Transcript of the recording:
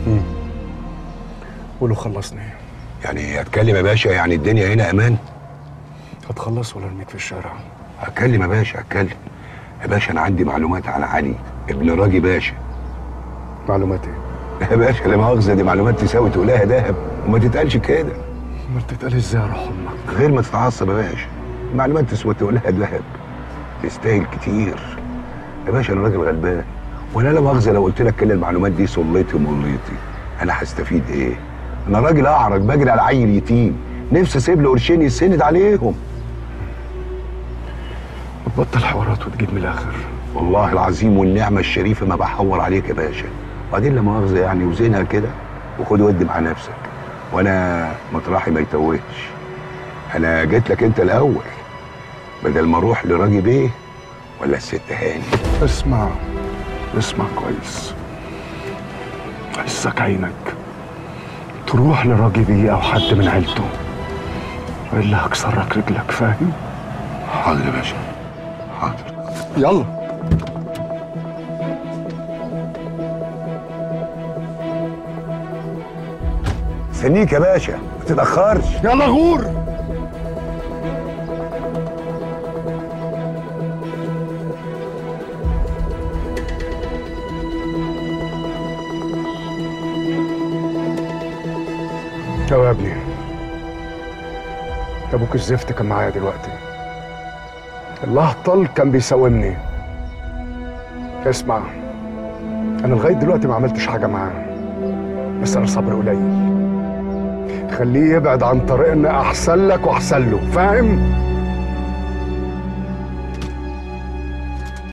قولوا خلصني يعني هتكلم يا باشا يعني الدنيا هنا امان هتخلص ولا ارميك في الشارع هتكلم يا باشا هتكلم يا باشا انا عندي معلومات عن علي ابن راجي باشا معلومات ايه يا باشا لا مؤاخذه دي معلومات تساوي تقولها دهب وما تتقالش كده ما بتتقال ازاي يا روح امك غير ما تتعصب يا باشا المعلومات تسوى تقولها دهب تستاهل كتير يا باشا انا راجل غلبان وانا لا مؤاخذه لو قلت لك كل المعلومات دي صليتي موليتي انا هستفيد ايه انا راجل اعرج بجري على عيل يتيم نفسي اسيب له قرشين يسند عليهم وتبطل حوارات وتجيب من الاخر والله العظيم والنعمه الشريفه ما بحور عليك يا باشا وبعدين لا مؤاخذه يعني وزنها كده وخد ودي مع نفسك وانا مطرحي ما يتوهش انا جيت لك انت الاول بدل ما اروح لراجي بيه ولا الست هاني اسمع اسمع كويس عزك عينك تروح لراجل بيه او حد من عيلته والا هكسر لك رجلك فاهم حاضر يا باشا حاضر يلا استنيك يا باشا ما تتاخرش يلا غور يلا يا ابني ابوك الزفت كان معايا دلوقتي الاهطل كان بيساومني اسمع انا لغايه دلوقتي ما عملتش حاجه معاه بس انا صبري قليل خليه يبعد عن طريقنا احسن لك واحسن له فاهم